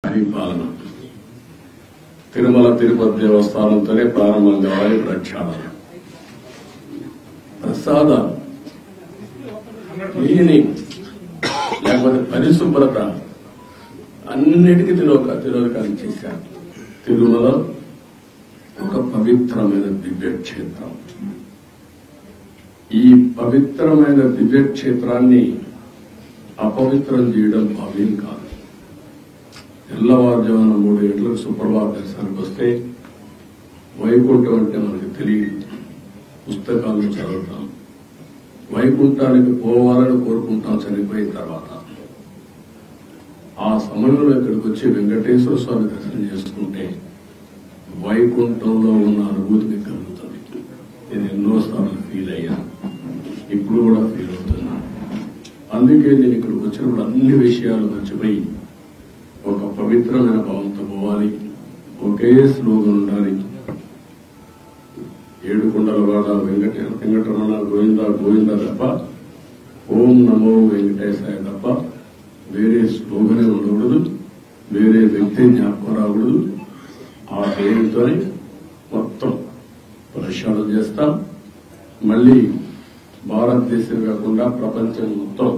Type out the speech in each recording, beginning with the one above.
పరిపాలన తిరుమల తిరుపతి దేవస్థానంతోనే ప్రారంభం కావాలి ప్రక్షాళన ప్రసాద క్లీనింగ్ లేకపోతే పరిశుభ్రత అన్నిటికీ తిరోక తిరోధకాలు చేశారు తిరుమల ఒక పవిత్రమైన దివ్యక్షేత్రం ఈ పవిత్రమైన దివ్యక్షేత్రాన్ని అపవిత్రం చేయడం భావ్యం కాదు తెల్లవారుజామున మూడు గంటలకు సుప్రభాత దర్శనానికి వస్తే వైకుంఠం అంటే మనకు తెలియదు పుస్తకాలను చదువుతాం వైకుంఠానికి పోవాలని కోరుకుంటాం చనిపోయిన తర్వాత ఆ సమయంలో ఇక్కడికి వచ్చి వెంకటేశ్వర స్వామి దర్శనం చేసుకుంటే వైకుంఠంలో ఉన్న అనుభూతి మీకు కలుగుతుంది నేను ఎన్నోసార్లు ఫీల్ అయ్యాను ఇప్పుడు కూడా ఫీల్ అవుతున్నా అందుకే నేను ఇక్కడికి వచ్చినప్పుడు అన్ని విషయాలు మర్చిపోయి ఒక పవిత్రమైన భావంతో పోవాలి ఒకే స్లోగన్ ఉండాలి ఏడుకొండల వాడ వెంకట వెంకటరమణ గోవింద గోవింద తప్ప ఓం నమో వెంకటేశాయ తప్ప వేరే స్లోగనే ఉండకూడదు వేరే వ్యక్తి జ్ఞాపకం రాకూడదు ఆ పేరుతోనే మొత్తం ప్రక్షాళన చేస్తాం మళ్ళీ భారతదేశం కాకుండా ప్రపంచం మొత్తం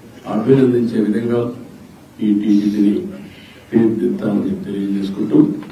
అభినందించే విధంగా ఈ టీజీని తీర్చిదిద్దామని తెలియజేసుకుంటూ